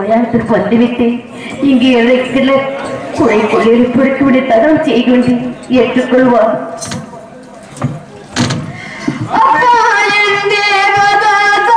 மயானத்திற்கு வந்துவிட்டேன் இங்கே இழைக்கிற குறை கொள்ளிருப்பதற்கு விட தகவல் செய்கின்றேன் ஏற்றுக்கொள்வார் அப்பா என் தேவதாதா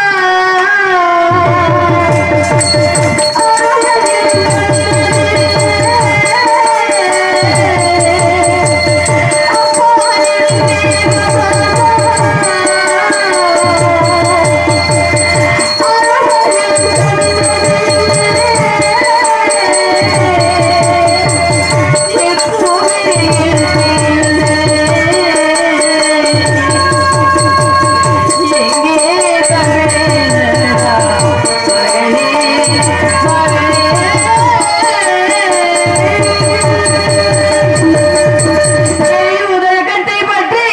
உதகத்தை பற்றி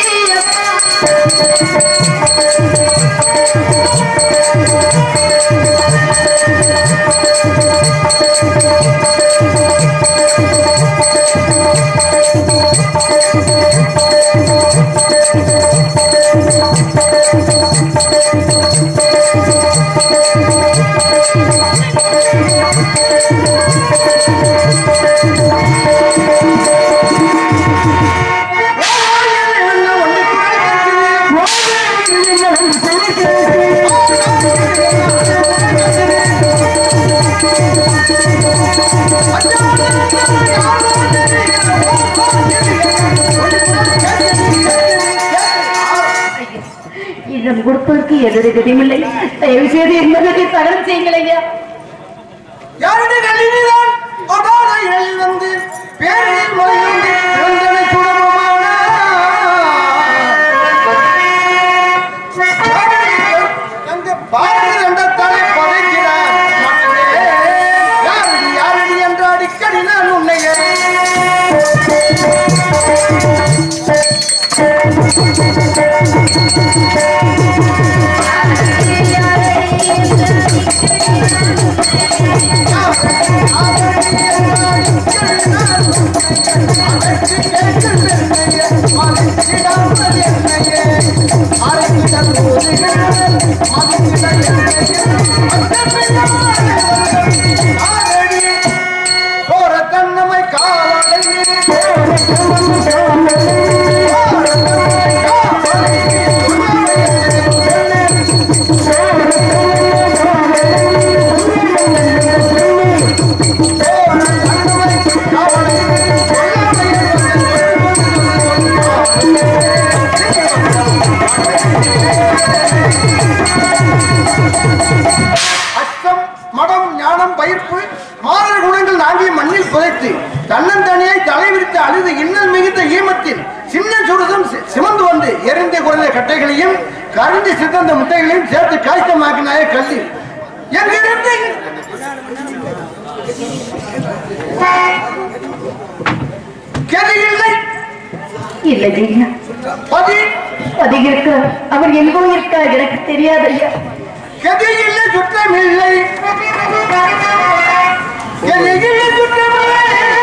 இடம் கொடுப்பதற்கு என்னுடைய கதிமில்லை தயவு செய்து என்பதற்கு தகவல் செய்யுங்கள் ஐயா யாருடைய கல்விதான் அகாத இழல் வந்து பேரில் மறைந்து பிறந்தனை சுடமுமான அங்கு பாரதி தண்டத்தாலே பதைக்கிறார் மகனே, யாரடி யாரடி என்று அடிக்கடி நான் உன்னையே தன்னமை அச்சம் மடம் ஞானம் பயிர்ப்பு மாறர் குணங்கள் நாங்கிய மண்ணில் புதைத்து தன்னந்தனியாய் தலைவிரித்து அழுது இன்னல் மிகுந்த ஈமத்தில் சின்ன சுரதம் சி- சிமந்து வந்து எரிந்த குறைந்த கட்டைகளையும் கரிந்து சித்தந்த முட்டைகளையும் சேர்த்து காய்ச்சமாக்கினாய கல்லி எங்கிருந்து கெதி இல்லை இல்லை ஐயா பதி அதிக இருக்கிறார் அவர் எங்கோ இருக்கார் எனக்கு தெரியாது ஐயா கெதி இல்லை சுற்றம் இல்லை கெதி இல்லை சுற்றம் இல்லை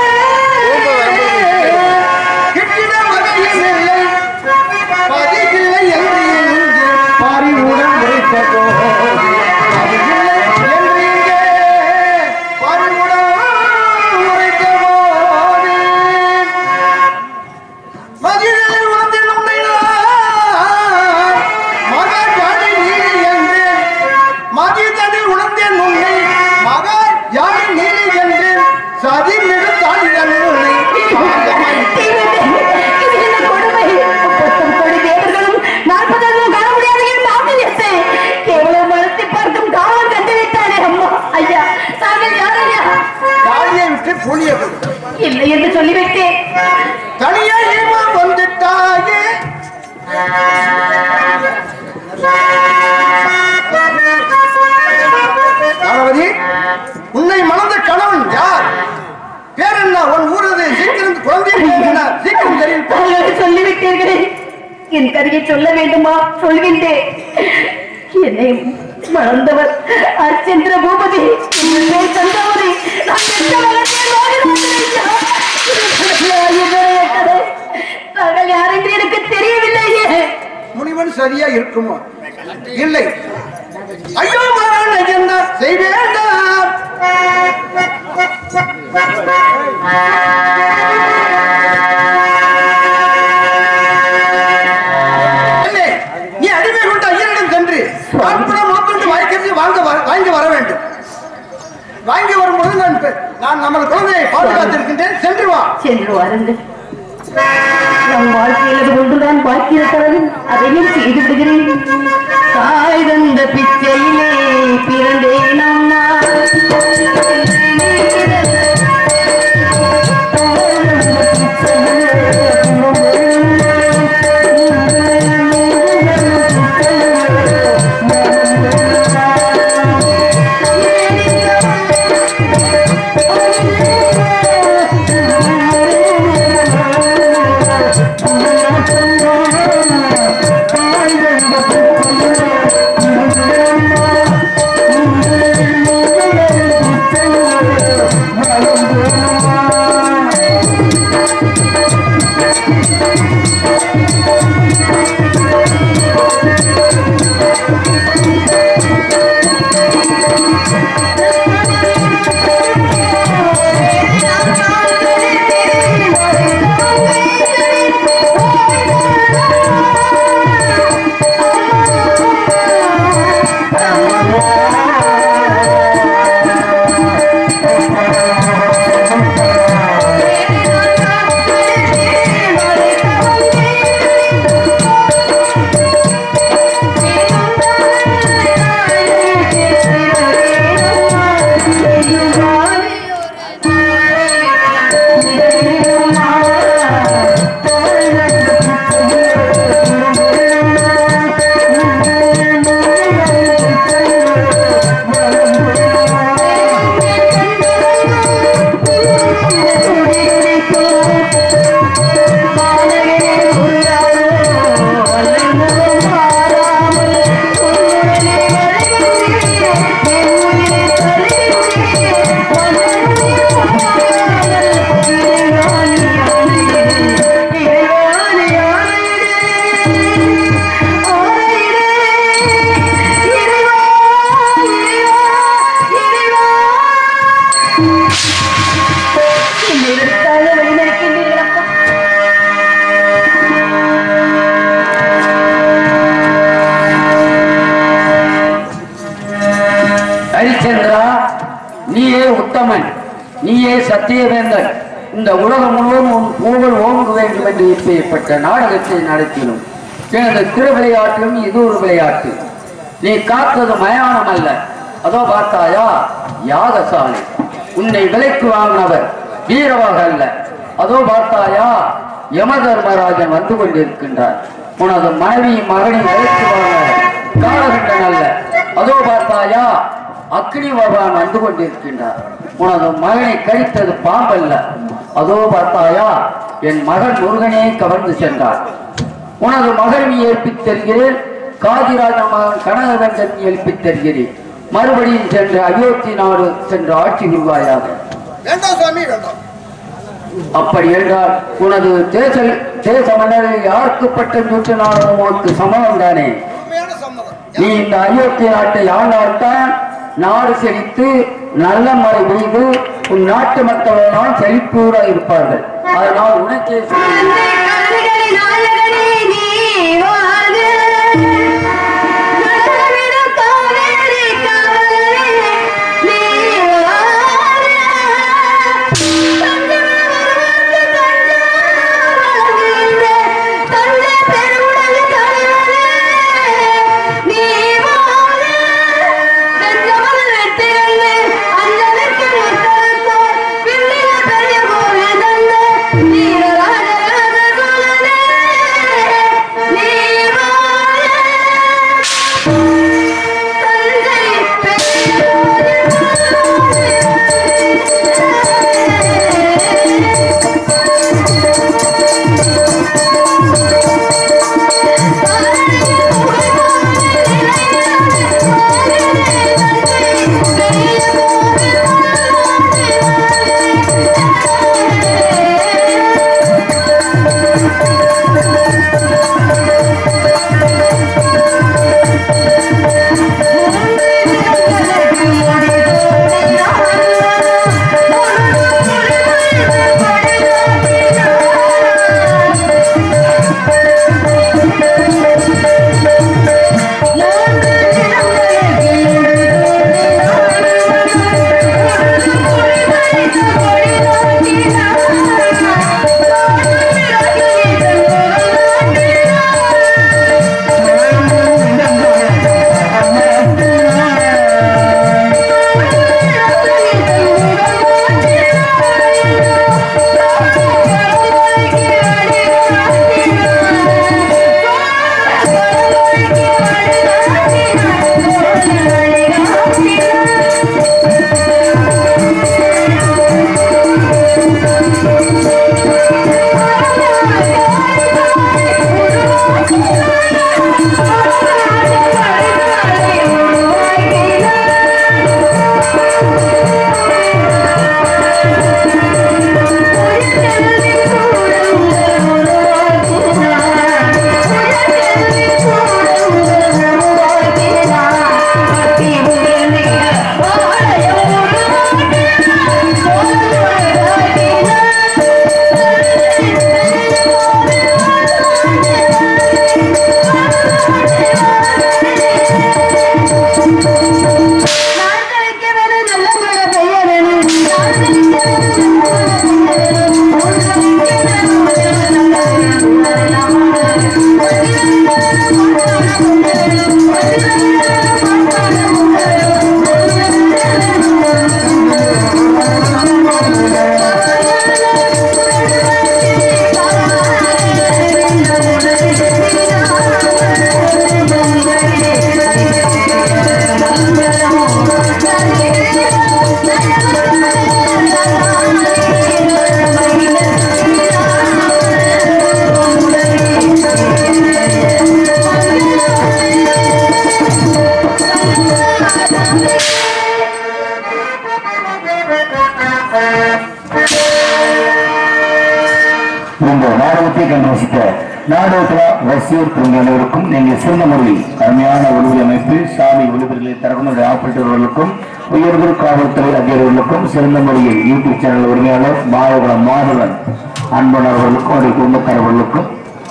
கிட்டிட வகையும் இல்லை பதி இல்லை என்று இங்கு பறிவுடன் உரைத்த போது அது இல்லை என்று இங்கே பறிவுடன் உரைத்த போது மதிலில் உணர்ந்தேன் உன்னை நான். மகா யானை நீலி என்றேன். மதிதனில் உணர்ந்தேன் உன்னை. மகா யானை நீலி என்றேன். சதிமிகு தாளிதன் உன்னை. சாந்தமாய் இது என்ன கொடுமை பத்தம் கோடி தேவர்களும் நாற்பதாயிரம் காண முடியாத என் ஆச்சரியத்தை கேவலம் வளர்த்தி பார்க்கும் காவல் கண்டு விட்டானே அம்மா ஐயா தாங்கள் யார் ஐயா தாலியை விட்டு புளிய கொடு. இல்லை என்று சொல்லிவிட்டேன் தனியா ஏமா வந்துட்டாயே தளபதி உன்னை மணந்த கணவன் யார் பேர் என்ன உன் ஊரது சீக்கிரம் குழந்தையின் பேர் என்ன சீக்கிரம் தெரிவிப்பா தாங்கள் சொல்லிவிட்டீர்களே என் கதையை சொல்ல வேண்டுமா சொல்கின்றேன் என்னை மறந்தவர் அர்ச்சந்திர பூபதி என்னை தந்தவரை நான் பெற்ற மகனே மோகினவன் ஐயா. என்னுடைய கதை தாங்கள் யார் என்று எனக்கு தெரியவில்லையே முனிவன் சரியா இருக்குமா இல்லை ஐயோ மகன் என்ன செய்வேண்டாம் பெண்ணே, நீ அடிமை கொண்ட ஐயனிடம் சென்று பார்ப்பனம் மாப்பிட்டு வாய்க்கிறது வாங்க வர- வாங்கி வர வேண்டும் வாங்கி வரும்பொழுது நான் பெ- நான் நமது குழந்தையை பாதுகாத்திருக்கின்றேன் சென்று வா சென்று வாருங்கள் நம் வாழ்க்கையில் ஒன்றுதான் பாக்கி இருக்கிறது அதையும் செய்து விடுகிறேன் தாய் தந்த பிச்சையிலே பிறந்தேன் அம்மா ஹரிச்சந்திரா நீயே உத்தமன் நீயே சத்தியவேந்தன் இந்த உலகம் முழுவதும் உன் புகழ் ஓங்க வேண்டும் என்று இப்பேற்பட்ட நாடகத்தை நடத்தினோம் எனது திருவிளையாட்டிலும் இது ஒரு விளையாட்டு நீ காத்தது மயானம் அல்ல அதோ பார்த்தாயா யாகசாலை உன்னை விலைக்கு வாங்கினவர் வீரவாக அல்ல அதோ பார்த்தாயா யமதர்மராஜன் வந்து கொண்டிருக்கின்றார் உனது மனைவியும் மகனையும் விலைக்கு வாங்க காலகண்டன் அல்ல அதோ பார்த்தாயா அக்னி பகவான் வந்து கொண்டிருக்கின்றார் உனது மகனை கழித்தது பாம்பல்ல அதோ பார்த்தாயா என் மகன் முருகனே கவர்ந்து சென்றார் உனது மகனை ஏற்பித் தருகிறேன் காதிராஜ மகன் கனகதந்தன் எழுப்பித் தருகிறேன் மறுபடியும் சென்று அயோத்தி நாடு சென்று ஆட்சி உருவாயாக வேண்டாம் சுவாமி வேண்டாம் அப்படி என்றால் உனது தேச தேச மன்னரில் யாருக்கு பட்டம் சூட்டினாலும் உனக்கு சமம் தானே உண்மையான சம்மதம் நீ இந்த அயோத்தி நாட்டை ஆண்டால்தான் நாடு செழித்து நல்ல மழை பெய்து உன் நாட்டு மக்கள் எல்லாம் செழிப்பூரா இருப்பார்கள் அதனால் உனக்கே சொல்கிறேன். Thank you. இந்த நாடகத்தை கண்டு ரசித்த நாடகத்துல ரசிகர் குழுங்க அனைவருக்கும் நீங்கள் சிறந்த முறையில் அருமையான ஒளிவு அமைப்பு சாமி ஒளிபரங்களை தரக்கூடிய ஆப்பரேட்டர்களுக்கும் உயர்தூர் காவல்துறை அதிகாரிகளுக்கும் சிறந்த முறையில் யூடியூப் சேனல் உரிமையாளர் மாயகுளம் மாதவன் அன்பன் அவர்களுக்கும் அவருடைய குடும்பத்தாரர்களுக்கும்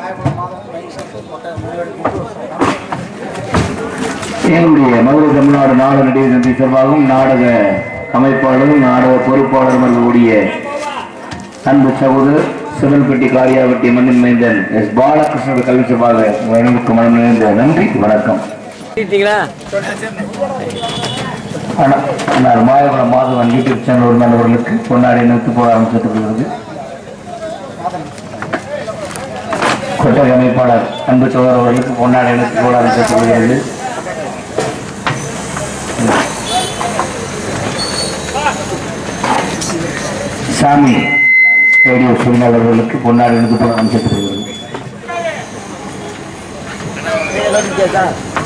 என்னுடைய மதுரை தமிழ்நாடு நாடக நடிகர் சந்தை சார்பாகவும் நாடக அமைப்பாளரும் நாடக பொறுப்பாளரும் அவர்களுடைய அன்பு சகோதரர் சிவல்பட்டி காரியாவட்டி மண்ணின் மைந்தன் எஸ் பாலகிருஷ்ணர் கல்வி சபாக வழங்குக்கு மனம் நிறைந்த நன்றி வணக்கம் அண்ணா- அண்ணார் மாயகுளம் மாதவன் யூடியூப் சேனல் உரிமையாளர்களுக்கு பொன்னாடி நிறுத்து போக ஆரம்பிச்சிருக்கிறது கொட்டகை அமைப்பாளர் அன்பு சோதர் அவர்களுக்கு பொன்னாடி நிறுத்து போக ஆரம்பிச்சிருக்கிறது சாமி ரேடியோ சூழ்நிலர்களுக்கு பொன்னாடி எடுத்து போக ஆரம்பிச்சிருக்கிறது